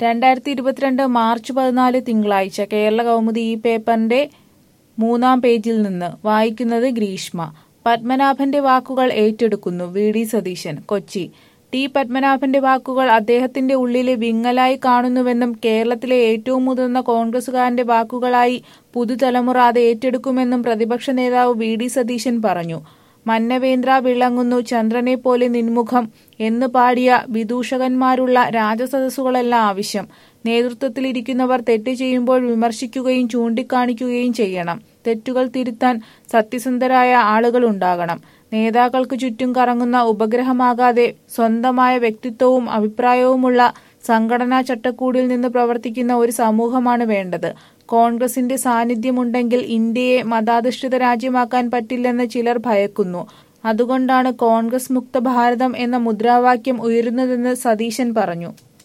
രണ്ടായിരത്തി ഇരുപത്തിരണ്ട് മാർച്ച് പതിനാല് തിങ്കളാഴ്ച കേരള കൗമുദി ഈ പേപ്പറിന്റെ മൂന്നാം പേജിൽ നിന്ന് വായിക്കുന്നത് ഗ്രീഷ്മ പത്മനാഭന്റെ വാക്കുകൾ ഏറ്റെടുക്കുന്നു V D Satheesan Kochi T പത്മനാഭന്റെ വാക്കുകൾ അദ്ദേഹത്തിന്റെ ഉള്ളിലെ വിങ്ങലായി കാണുന്നുവെന്നും കേരളത്തിലെ ഏറ്റവും മുതിർന്ന കോൺഗ്രസുകാരന്റെ വാക്കുകളായി പുതുതലമുറ അത് ഏറ്റെടുക്കുമെന്നും പ്രതിപക്ഷ നേതാവ് വി ഡി സതീശൻ പറഞ്ഞു മന്നവേന്ദ്ര വിളങ്ങുന്നു ചന്ദ്രനെ പോലെ നിൻമുഖം എന്ന് പാടിയ വിദൂഷകന്മാരുള്ള രാജസദസ്സുകളല്ല ആവശ്യം നേതൃത്വത്തിലിരിക്കുന്നവർ തെറ്റ് ചെയ്യുമ്പോൾ വിമർശിക്കുകയും ചൂണ്ടിക്കാണിക്കുകയും ചെയ്യണം തെറ്റുകൾ തിരുത്താൻ സത്യസന്ധരായ ആളുകൾ ഉണ്ടാകണം നേതാക്കൾക്ക് ചുറ്റും കറങ്ങുന്ന ഉപഗ്രഹമാകാതെ സ്വന്തമായ വ്യക്തിത്വവും അഭിപ്രായവുമുള്ള സംഘടനാ ചട്ടക്കൂടിൽ നിന്ന് പ്രവർത്തിക്കുന്ന ഒരു സമൂഹമാണ് വേണ്ടത് കോൺഗ്രസിന്റെ സാന്നിധ്യമുണ്ടെങ്കിൽ ഇന്ത്യയെ മതാധിഷ്ഠിത രാജ്യമാക്കാൻ പറ്റില്ലെന്ന് ചിലർ ഭയക്കുന്നു അതുകൊണ്ടാണ് കോൺഗ്രസ് മുക്ത ഭാരതം എന്ന മുദ്രാവാക്യം ഉയരുന്നതെന്ന് സതീശൻ പറഞ്ഞു